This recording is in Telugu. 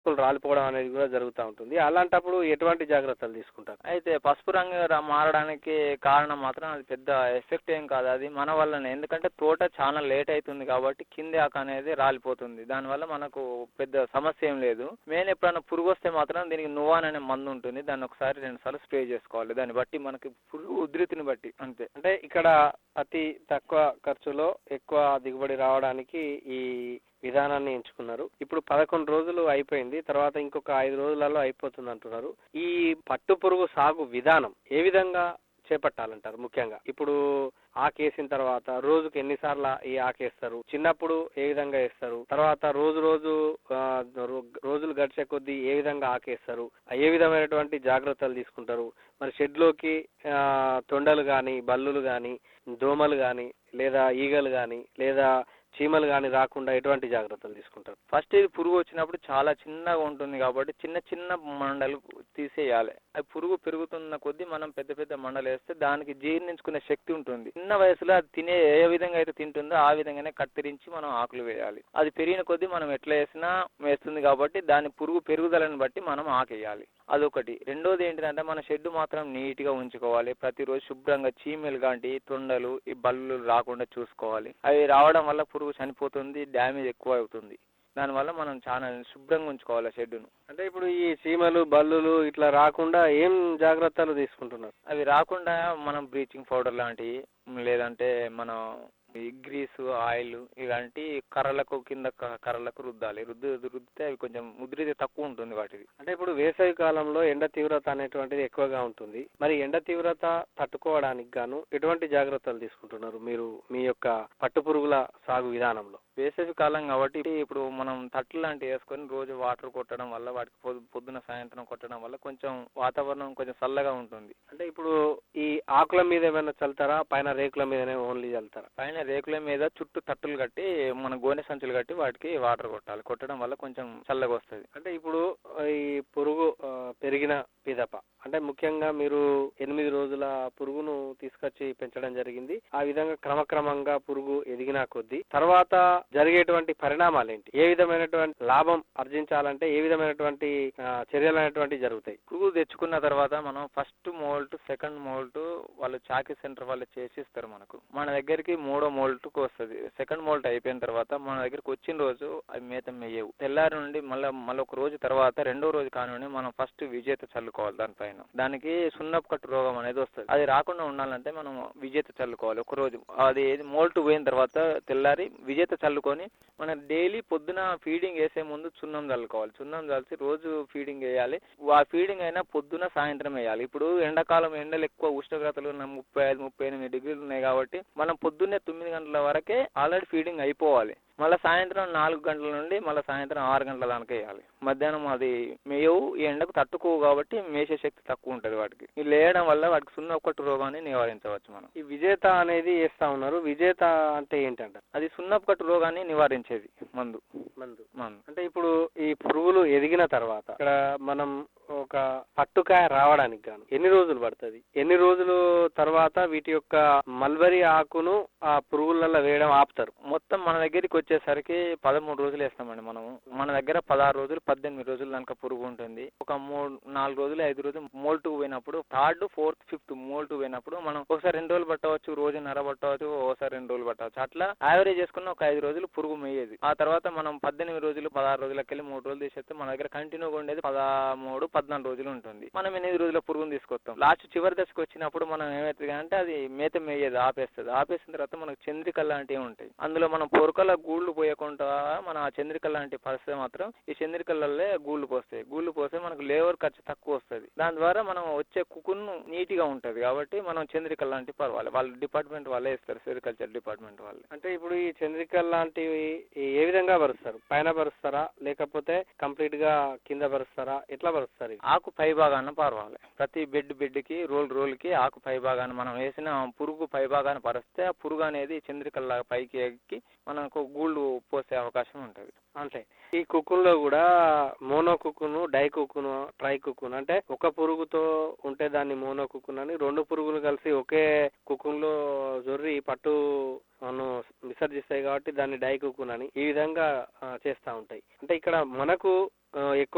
రాలిపోవడం అనేది కూడా జరుగుతూ ఉంటుంది అలాంటప్పుడు ఎటువంటి జాగ్రత్తలు తీసుకుంటారు అయితే పసుపు రంగు రా- మారడానికి కారణం మాత్రం అది పెద్ద ఎఫెక్ట్ ఏం కాదు అది మన వల్లనే ఎందుకంటే తోట చాలా లేట్ అవుతుంది కాబట్టి కింది ఆకు అనేది రాలిపోతుంది దానివల్ల మనకు పెద్ద సమస్య ఏం లేదు మెయిన్ ఎప్పుడైనా పురుగు వస్తే మాత్రం దీనికి నువాన్ అనే మందు ఉంటుంది దాన్ని ఒకసారి రెండు సార్లు స్ప్రే చేసుకోవాలి దాన్ని బట్టి మనకి పురుగు ఉధృతిని బట్టి అంతే అంటే ఇక్కడ అతి తక్కువ ఖర్చులో ఎక్కువ దిగుబడి రావడానికి ఈ విధానాన్ని ఎంచుకున్నారు ఇప్పుడు పదకొండు రోజులు అయిపోయింది తర్వాత ఇంకొక ఐదు రోజులలో అయిపోతుంది అంటున్నారు ఈ పట్టు పురుగు సాగు విధానం ఏ విధంగా చేపట్టాలంటారు ముఖ్యంగా ఇప్పుడు ఆకేసిన తర్వాత రోజుకి ఎన్నిసార్లు ఈ ఆకేస్తారు చిన్నప్పుడు ఏ విధంగా వేస్తారు తర్వాత రోజు రోజు ఆ, రో- రోజులు గడిచే కొద్దీ ఏ విధంగా ఆకేస్తారు ఏ విధమైనటువంటి జాగ్రత్తలు తీసుకుంటారు మరి షెడ్లోకి ఆ, తొండలు కానీ బల్లులు కానీ దోమలు కానీ లేదా ఈగలు కానీ లేదా చీమలు కానీ రాకుండా ఎటువంటి జాగ్రత్తలు తీసుకుంటారు ఫస్ట్ ఇది పురుగు వచ్చినప్పుడు చాలా చిన్నగా ఉంటుంది కాబట్టి చిన్న చిన్న మండలు తీసేయాలి అది పురుగు పెరుగుతున్న కొద్దీ మనం పెద్ద పెద్ద మండలు వేస్తే దానికి జీర్ణించుకునే శక్తి ఉంటుంది చిన్న వయసులో అది తినే ఏ విధంగా అయితే తింటుందో ఆ విధంగానే కత్తిరించి మనం ఆకులు వేయాలి అది పెరిగిన కొద్దీ మనం ఎట్లా వేసినా వేస్తుంది కాబట్టి దాని పురుగు పెరుగుదలను బట్టి మనం ఆకేయాలి అదొకటి రెండోది ఏంటిదంటే మన షెడ్ మాత్రం నీట్గా ఉంచుకోవాలి ప్రతిరోజు శుభ్రంగా చీమలు కాంటి తొండలు ఈ బల్లులు రాకుండా చూసుకోవాలి అవి రావడం వల్ల పురుగు చనిపోతుంది డ్యామేజ్ ఎక్కువ అవుతుంది దానివల్ల మనం చాలా శుభ్రంగా ఉంచుకోవాలి షెడ్డును అంటే ఇప్పుడు ఈ చీమలు బల్లులు ఇట్లా రాకుండా ఏం జాగ్రత్తలు తీసుకుంటున్నారు అవి రాకుండా మనం బ్లీచింగ్ పౌడర్ లాంటివి లేదంటే మనం ఈ గ్రీసు ఆయిల్ ఇలాంటి కర్రలకు కింద క- కర్రలకు రుద్దాలి రుద్దు రుద్దితే అవి కొంచెం ముద్రితే తక్కువ ఉంటుంది వాటిది అంటే ఇప్పుడు వేసవి కాలంలో ఎండ తీవ్రత అనేటువంటిది ఎక్కువగా ఉంటుంది మరి ఎండ తీవ్రత తట్టుకోవడానికి గాను ఎటువంటి జాగ్రత్తలు తీసుకుంటున్నారు మీరు మీ యొక్క పట్టు పురుగుల సాగు విధానంలో వేసవి కాలం కాబట్టి ఇప్పుడు మనం తట్లు లాంటివి వేసుకొని రోజు వాటర్ కొట్టడం వల్ల వాటికి పొద్దు పొద్దున సాయంత్రం కొట్టడం వల్ల కొంచెం వాతావరణం కొంచెం చల్లగా ఉంటుంది అంటే ఇప్పుడు ఈ ఆకుల మీద ఏమైనా చల్లుతారా పైన రేకుల మీదనే ఓన్లీ చల్లుతారా పైన రేకుల మీద చుట్టూ తట్టులు కట్టి మన గోనె సంచులు కట్టి వాటికి వాటర్ కొట్టాలి కొట్టడం వల్ల కొంచెం చల్లగా వస్తుంది అంటే ఇప్పుడు ఈ పురుగు ఆ, పెరిగిన పిదప అంటే ముఖ్యంగా మీరు ఎనిమిది రోజుల పురుగును తీసుకొచ్చి పెంచడం జరిగింది ఆ విధంగా క్రమక్రమంగా పురుగు ఎదిగిన కొద్దీ తర్వాత జరిగేటువంటి పరిణామాలు ఏంటి ఏ విధమైనటువంటి లాభం ఆర్జించాలంటే ఏ విధమైనటువంటి ఆ, చర్యలు అనేటువంటివి జరుగుతాయి పురుగు తెచ్చుకున్న తర్వాత మనం ఫస్ట్ మోల్ట్ సెకండ్ మోల్ట్ వాళ్ళు చాకీ సెంటర్ వాళ్ళు చేసి ఇస్తారు మనకు మన దగ్గరికి మూడో మోల్ట్కి వస్తుంది సెకండ్ మోల్ట్ అయిపోయిన తర్వాత మన దగ్గరికి వచ్చిన రోజు అవి మేత మేయవు తెల్లారి నుండి మళ్ళీ మళ్ళీ ఒక రోజు తర్వాత రెండో రోజు కానివ్వండి మనం ఫస్ట్ విజేత చల్లుకోవాలి దానిపైన దానికి సున్నపు కట్టు రోగం అనేది వస్తుంది అది రాకుండా ఉండాలంటే మనం విజేత చల్లుకోవాలి ఒక రోజు అది మోల్ట్ పోయిన తర్వాత తెల్లారి విజేత చల్లుకొని మనం డైలీ పొద్దున ఫీడింగ్ వేసే ముందు చున్నం చల్లుకోవాలి చున్నం చల్లి రోజు ఫీడింగ్ వేయాలి ఆ ఫీడింగ్ అయినా పొద్దున సాయంత్రం వేయాలి ఇప్పుడు ఎండాకాలం ఎండలు ఎక్కువ ఉష్ణోగ్రతలు ఉన్న ముప్పై ఐదు ముప్పై ఎనిమిది డిగ్రీలు ఉన్నాయి కాబట్టి మనం పొద్దున్నే తొమ్మిది గంటల వరకే ఆల్రెడీ ఫీడింగ్ అయిపోవాలి మళ్ళీ సాయంత్రం నాలుగు గంటల నుండి మళ్ళీ సాయంత్రం ఆరు గంటల దానికి వేయాలి మధ్యాహ్నం అది మేయవు ఈ ఎండకు తట్టుకోవు కాబట్టి మేసే శక్తి తక్కువ ఉంటుంది వాటికి ఇది లేయడం వల్ల వాటికి సున్న ఒక్కటి రోగాన్ని నివారించవచ్చు మనం ఈ విజేత అనేది వేస్తా ఉన్నారు విజేత అంటే ఏంటంట అది సున్నపు కట్టు రోగాన్ని నివారించేది మందు మందు మందు అంటే ఇప్పుడు ఈ పురుగులు ఎదిగిన తర్వాత ఇక్కడ మనం ఒక పట్టుకాయ రావడానికి గాను ఎన్ని రోజులు పడుతుంది ఎన్ని రోజులు తర్వాత వీటి యొక్క మల్బరీ ఆకును ఆ పురుగులలో వేయడం ఆపుతారు మొత్తం మన దగ్గరికి వచ్చేసరికి పదమూడు రోజులు వేస్తామండి మనం మన దగ్గర పదహారు రోజులు పద్దెనిమిది రోజులు దానికి పురుగు ఉంటుంది ఒక మూడు నాలుగు రోజులు ఐదు రోజులు మోల్ట్ పోయినప్పుడు థర్డ్ ఫోర్త్ ఫిఫ్త్ మోల్ట్ పోయినప్పుడు మనం ఒకసారి రెండు రోజులు పట్టవచ్చు రోజున్నర పట్టవచ్చు ఒకసారి రెండు రోజులు పట్టవచ్చు అట్లా యావరేజ్ చేసుకున్న ఒక ఐదు రోజులు పురుగు మేయేది ఆ తర్వాత మనం పద్దెనిమిది రోజులు పదహారు రోజులకి వెళ్ళి మూడు రోజులు తీసేస్తే మన దగ్గర కంటిన్యూగా ఉండేది పదమూడు పద్నాలుగు రోజులు ఉంటుంది మనం ఎనిమిది రోజుల పురుగును తీసుకొస్తాం లాస్ట్ చివరి దశకు వచ్చినప్పుడు మనం ఏమవుతుంది అంటే అది మేత మేయేది ఆపేస్తుంది ఆపేసిన తర్వాత మనకు చంద్రికలు లాంటివి ఉంటాయి అందులో మనం పొరకల గూళ్ళు పోయకుండా మన ఆ చంద్రికలు లాంటి పరిస్థితి మాత్రం ఈ చంద్రికలల్లే గూళ్ళు పోస్తాయి గూళ్ళు పోస్తే మనకు లేబర్ ఖర్చు తక్కువ వస్తుంది దాని ద్వారా మనం వచ్చే కుకును నీట్ గా ఉంటది కాబట్టి మనం చంద్రికలు లాంటి పర్వాలి వాళ్ళ డిపార్ట్మెంట్ వాళ్ళే ఇస్తారు సెరికల్చర్ డిపార్ట్మెంట్ వాళ్ళే అంటే ఇప్పుడు ఈ చంద్రికల్ లాంటివి ఏ విధంగా పరుస్తారు పైన పరుస్తారా లేకపోతే కంప్లీట్ గా కింద పరుస్తారా ఎట్లా పరుస్తారు ఇవి? ఆకు పై భాగాన పారవాలి ప్రతి బెడ్ బెడ్కి రోల్ రోల్కి ఆకు పై భాగాన మనం వేసిన పురుగు పై భాగాన పరిస్తే ఆ పురుగు అనేది చంద్రికల్లా పైకి ఎక్కి మనకు గూళ్ళు పోసే అవకాశం ఉంటుంది అంటే ఈ కుక్కున్లో కూడా మోనో కుక్కును డై కుక్కును ట్రై కుక్కును అంటే ఒక పురుగుతో ఉంటే దాన్ని మోనో కుక్కున్ అని రెండు పురుగులు కలిసి ఒకే కుక్కున్లో జొర్రి పట్టు ను విసర్జిస్తాయి కాబట్టి దాన్ని డై కుక్కున్ అని ఈ విధంగా ఆ, చేస్తా ఉంటాయి అంటే ఇక్కడ మనకు ఆ, ఎక్కువ